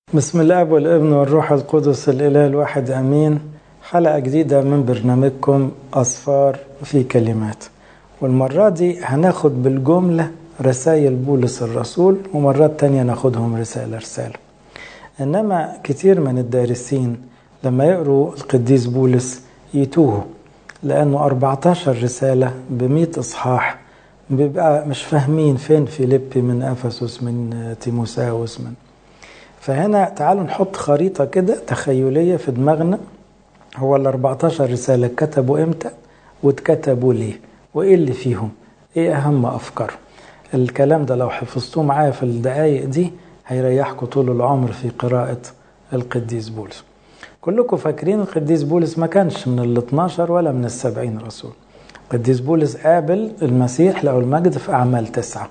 بسم الاب والابن والروح القدس الاله الواحد امين حلقه جديده من برنامجكم اصفار في كلمات والمره دي هناخد بالجمله رسائل بولس الرسول ومرات تانية ناخدهم رساله رساله انما كتير من الدارسين لما يقروا القديس بولس يتوهوا لانه 14 رساله ب اصحاح بيبقى مش فاهمين فين فيليبي من افسس من تيموساوس من فهنا تعالوا نحط خريطة كده تخيلية في دماغنا هو ال 14 رسالة كتبوا امتى واتكتبوا ليه وايه اللي فيهم ايه اهم افكارهم الكلام ده لو حفظتوه معايا في الدقايق دي هيريحكم طول العمر في قراءة القديس بولس كلكم فاكرين القديس بولس ما كانش من ال 12 ولا من السبعين رسول القديس بولس قابل المسيح له المجد في أعمال تسعة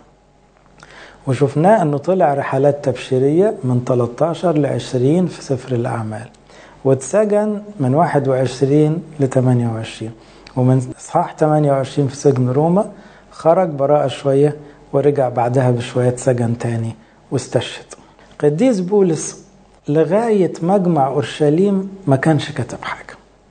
وشفناه أنه طلع رحلات تبشيرية من 13 ل 20 في سفر الأعمال واتسجن من 21 ل 28 ومن إصحاح 28 في سجن روما خرج براءة شوية ورجع بعدها بشوية سجن تاني واستشهد قديس بولس لغاية مجمع أورشليم ما كانش كتب حاجة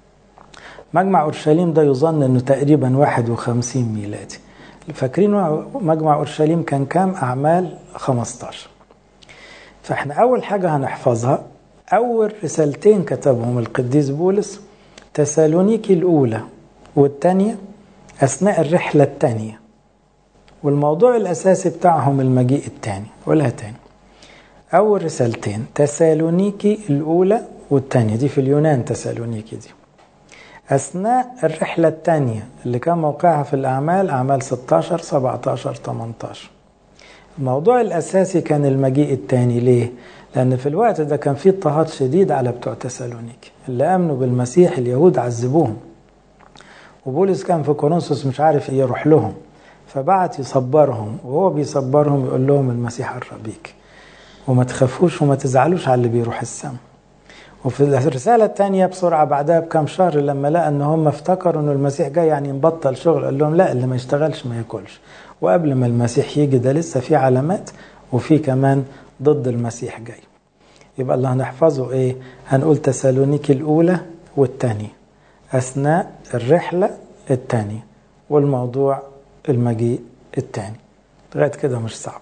مجمع أورشليم ده يظن أنه تقريبا 51 ميلادي فاكرين مجمع أورشليم كان كام أعمال 15 فاحنا أول حاجة هنحفظها أول رسالتين كتبهم القديس بولس تسالونيكي الأولى والثانية أثناء الرحلة الثانية والموضوع الأساسي بتاعهم المجيء الثاني قولها تاني أول رسالتين تسالونيكي الأولى والثانية دي في اليونان تسالونيكي دي أثناء الرحلة الثانية اللي كان موقعها في الأعمال أعمال 16 17 18 الموضوع الأساسي كان المجيء الثاني ليه؟ لأن في الوقت ده كان في اضطهاد شديد على بتوع تسالونيك اللي آمنوا بالمسيح اليهود عذبوهم وبولس كان في كورنثوس مش عارف يروح لهم فبعت يصبرهم وهو بيصبرهم يقول لهم المسيح قرب بيك وما تخافوش وما تزعلوش على اللي بيروح السما وفي الرسالة الثانية بسرعة بعدها بكم شهر لما لقى ان هم افتكروا ان المسيح جاي يعني نبطل شغل قال لهم لا اللي ما يشتغلش ما ياكلش وقبل ما المسيح يجي ده لسه في علامات وفي كمان ضد المسيح جاي يبقى اللي هنحفظه ايه هنقول تسالونيكي الاولى والثانية اثناء الرحلة الثانية والموضوع المجيء الثاني لغاية كده مش صعب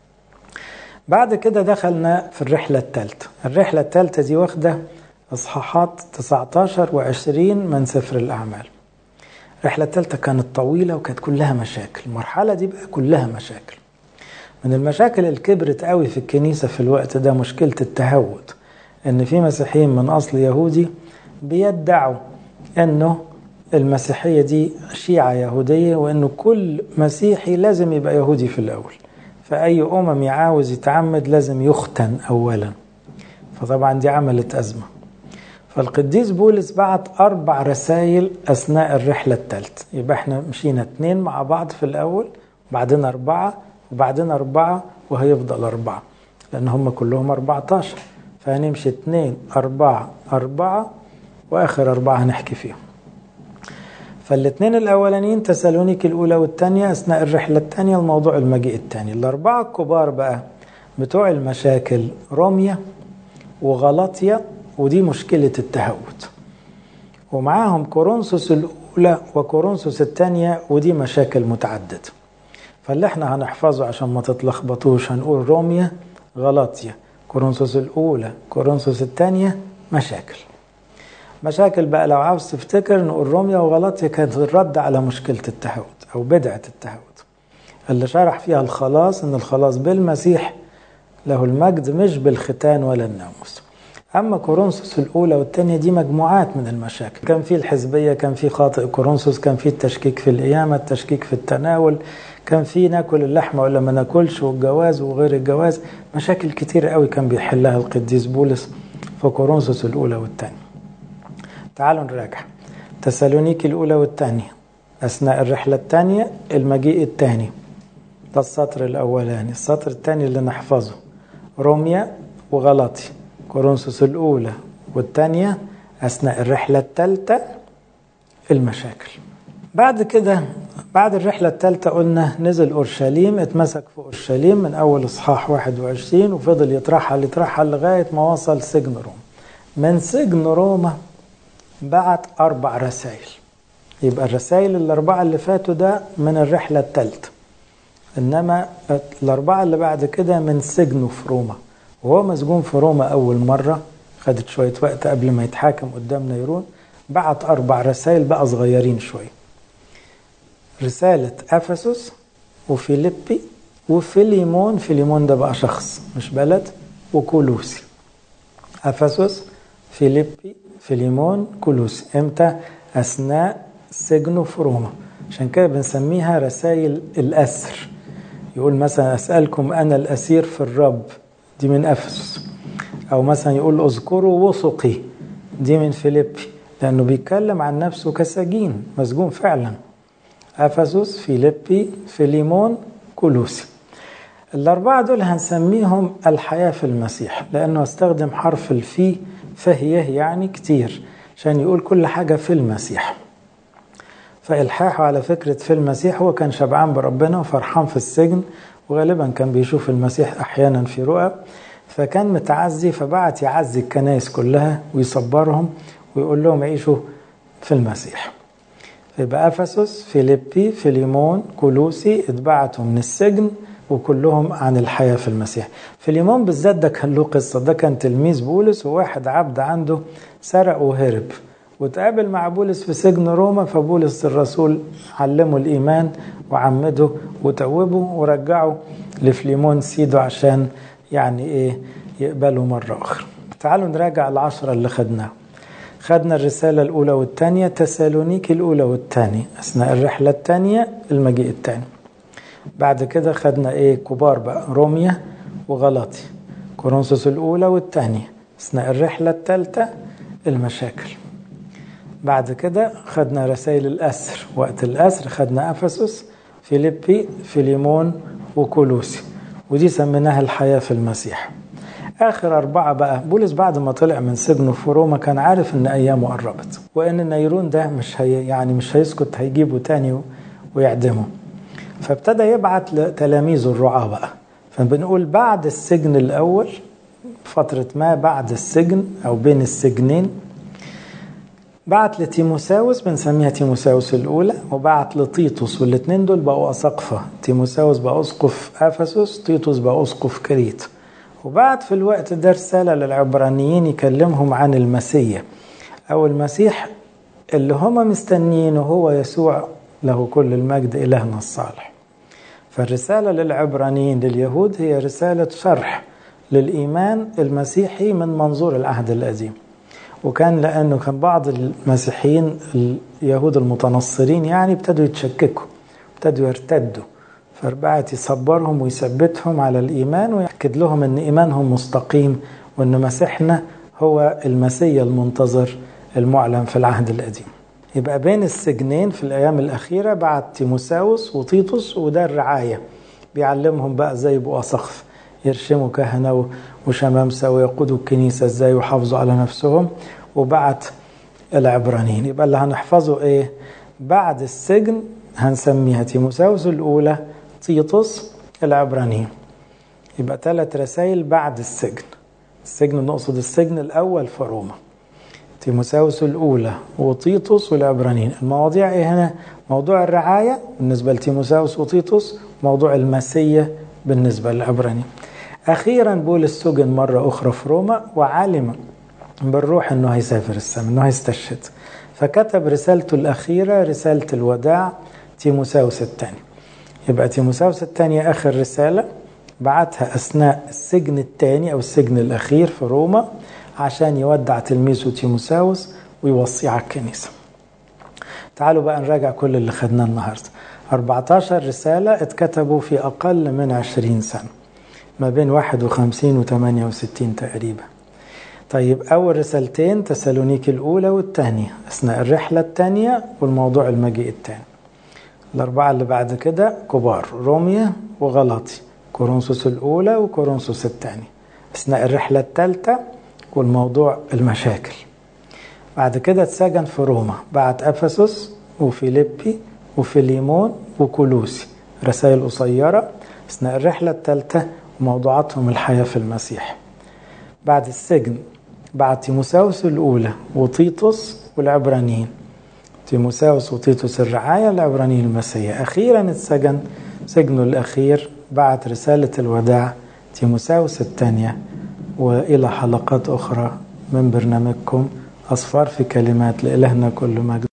بعد كده دخلنا في الرحلة الثالثة الرحلة الثالثة دي واخدة إصحاحات 19 و20 من سفر الأعمال الرحلة الثالثة كانت طويلة وكانت كلها مشاكل المرحلة دي بقى كلها مشاكل من المشاكل اللي كبرت قوي في الكنيسة في الوقت ده مشكلة التهود إن في مسيحيين من أصل يهودي بيدعوا إنه المسيحية دي شيعة يهودية وإنه كل مسيحي لازم يبقى يهودي في الأول فأي أمم عاوز يتعمد لازم يختن أولا فطبعا دي عملت أزمة فالقديس بولس بعت أربع رسائل أثناء الرحلة الثالثة يبقى احنا مشينا اتنين مع بعض في الأول بعدين أربعة وبعدين أربعة وهيفضل أربعة لأن هم كلهم 14 فهنمشي اتنين أربعة أربعة وآخر أربعة هنحكي فيهم فالاثنين الاولانيين تسالونيك الاولى والثانيه اثناء الرحله الثانيه الموضوع المجيء الثاني الاربعه الكبار بقى بتوع المشاكل روميا وغلطيا ودي مشكله التهود ومعاهم كورنثوس الاولى وكورنثوس الثانيه ودي مشاكل متعدده فاللي احنا هنحفظه عشان ما تتلخبطوش هنقول روميا غلطيا كورنثوس الاولى كورنثوس الثانيه مشاكل مشاكل بقى لو عاوز تفتكر نقول روميا وغلطيا كانت الرد على مشكلة التهود أو بدعة التهود اللي شرح فيها الخلاص إن الخلاص بالمسيح له المجد مش بالختان ولا الناموس أما كورنثوس الأولى والثانية دي مجموعات من المشاكل كان في الحزبية كان في خاطئ كورنثوس كان في التشكيك في القيامة التشكيك في التناول كان في ناكل اللحمة ولا ما ناكلش والجواز وغير الجواز مشاكل كتير قوي كان بيحلها القديس بولس في كورنثوس الأولى والثانية تعالوا نراجع تسالونيكي الأولى والثانية أثناء الرحلة الثانية المجيء الثاني ده السطر الأولاني السطر الثاني اللي نحفظه روميا وغلطي كورنثوس الأولى والثانية أثناء الرحلة الثالثة المشاكل بعد كده بعد الرحلة الثالثة قلنا نزل أورشليم اتمسك في أورشليم من أول إصحاح 21 وفضل يترحل يترحل لغاية ما وصل سجن روما من سجن روما بعت أربع رسائل يبقى الرسائل الأربعة اللي فاتوا ده من الرحلة الثالثة إنما الأربعة اللي بعد كده من سجنه في روما وهو مسجون في روما أول مرة خدت شوية وقت قبل ما يتحاكم قدام نيرون بعت أربع رسائل بقى صغيرين شوية رسالة أفسس وفيليبي وفيليمون فيليمون ده بقى شخص مش بلد وكولوسي أفسس فيليبي فيليمون كولوسي امتى أثناء سجنه في روما عشان كده بنسميها رسائل الأسر يقول مثلا أسألكم أنا الأسير في الرب دي من أفسس أو مثلا يقول اذكروا وثقي دي من فيليبي لأنه بيتكلم عن نفسه كسجين مسجون فعلا أفسس فيليبي فيليمون كولوسي الأربعة دول هنسميهم الحياة في المسيح لأنه استخدم حرف الفي فهيه يعني كتير عشان يقول كل حاجة في المسيح فإلحاحه على فكرة في المسيح هو كان شبعان بربنا وفرحان في السجن وغالبا كان بيشوف المسيح أحيانا في رؤى فكان متعزي فبعت يعزي الكنائس كلها ويصبرهم ويقول لهم عيشوا في المسيح يبقى أفسس فيليبي فيليمون كولوسي اتبعتوا من السجن وكلهم عن الحياة في المسيح فيليمون بالذات ده كان له قصة ده كان تلميذ بولس وواحد عبد عنده سرق وهرب وتقابل مع بولس في سجن روما فبولس الرسول علمه الإيمان وعمده وتوبه ورجعه لفليمون سيده عشان يعني إيه يقبله مرة أخرى تعالوا نراجع العشرة اللي خدناها خدنا الرسالة الأولى والثانية تسالونيكي الأولى والثانية أثناء الرحلة الثانية المجيء الثاني بعد كده خدنا إيه كبار بقى روميا وغلطي كورنثوس الأولى والثانية أثناء الرحلة الثالثة المشاكل بعد كده خدنا رسائل الأسر وقت الأسر خدنا أفسس فيليبي فيليمون وكولوسي ودي سميناها الحياة في المسيح آخر أربعة بقى بولس بعد ما طلع من سجنه في روما كان عارف إن أيامه قربت وإن نيرون ده مش هي يعني مش هيسكت هيجيبه تاني ويعدمه فابتدى يبعت لتلاميذه الرعاة بقى فبنقول بعد السجن الأول فترة ما بعد السجن أو بين السجنين بعت لتيموساوس بنسميها تيموساوس الأولى وبعت لطيطس والاثنين دول بقوا أساقفة تيموساوس بقى أسقف أفسس تيتوس بقى أسقف كريت وبعد في الوقت ده رسالة للعبرانيين يكلمهم عن المسيح أو المسيح اللي هما مستنيينه هو يسوع له كل المجد إلهنا الصالح فالرسالة للعبرانيين لليهود هي رسالة شرح للإيمان المسيحي من منظور العهد القديم وكان لأنه كان بعض المسيحيين اليهود المتنصرين يعني ابتدوا يتشككوا ابتدوا يرتدوا فبعت يصبرهم ويثبتهم على الإيمان ويأكد لهم أن إيمانهم مستقيم وأن مسيحنا هو المسيا المنتظر المعلن في العهد القديم يبقى بين السجنين في الأيام الأخيرة بعت تيموساوس وطيطس وده الرعاية بيعلمهم بقى ازاي يبقوا أسقف يرشموا كهنة وشمامسة ويقودوا الكنيسة ازاي ويحافظوا على نفسهم وبعت العبرانيين يبقى اللي هنحفظه ايه بعد السجن هنسميها تيموساوس الأولى تيطس العبرانيين يبقى ثلاث رسائل بعد السجن السجن نقصد السجن الأول في روما تيموساوس الأولى وطيطس والعبرانيين المواضيع إيه هنا موضوع الرعاية بالنسبة لتيموساوس وطيطس موضوع المسية بالنسبة للعبرانيين أخيرا بولس سجن مرة أخرى في روما وعلم بالروح أنه هيسافر السماء أنه هيستشهد فكتب رسالته الأخيرة رسالة الوداع تيموساوس الثاني يبقى تيموساوس الثانية آخر رسالة بعتها أثناء السجن الثاني أو السجن الأخير في روما عشان يودع تلميذه تيموساوس ويوصيه على الكنيسة تعالوا بقى نراجع كل اللي خدناه النهاردة 14 رسالة اتكتبوا في أقل من 20 سنة ما بين 51 و 68 تقريبا طيب أول رسالتين تسالونيك الأولى والثانية أثناء الرحلة الثانية والموضوع المجيء الثاني الأربعة اللي بعد كده كبار روميا وغلاطي كورنثوس الأولى وكورنثوس الثاني أثناء الرحلة الثالثة والموضوع المشاكل بعد كده اتسجن في روما بعد أفسس وفيليبي وفيليمون وكلوسي رسائل قصيرة أثناء الرحلة الثالثة وموضوعاتهم الحياة في المسيح بعد السجن بعد تيموساوس الأولى وطيطس والعبرانيين تيموساوس وطيطس الرعاية العبرانيين المسيح أخيرا اتسجن سجنه الأخير بعت رسالة الوداع تيموساوس الثانية وإلى حلقات أخرى من برنامجكم أصفار في كلمات لإلهنا كل مجد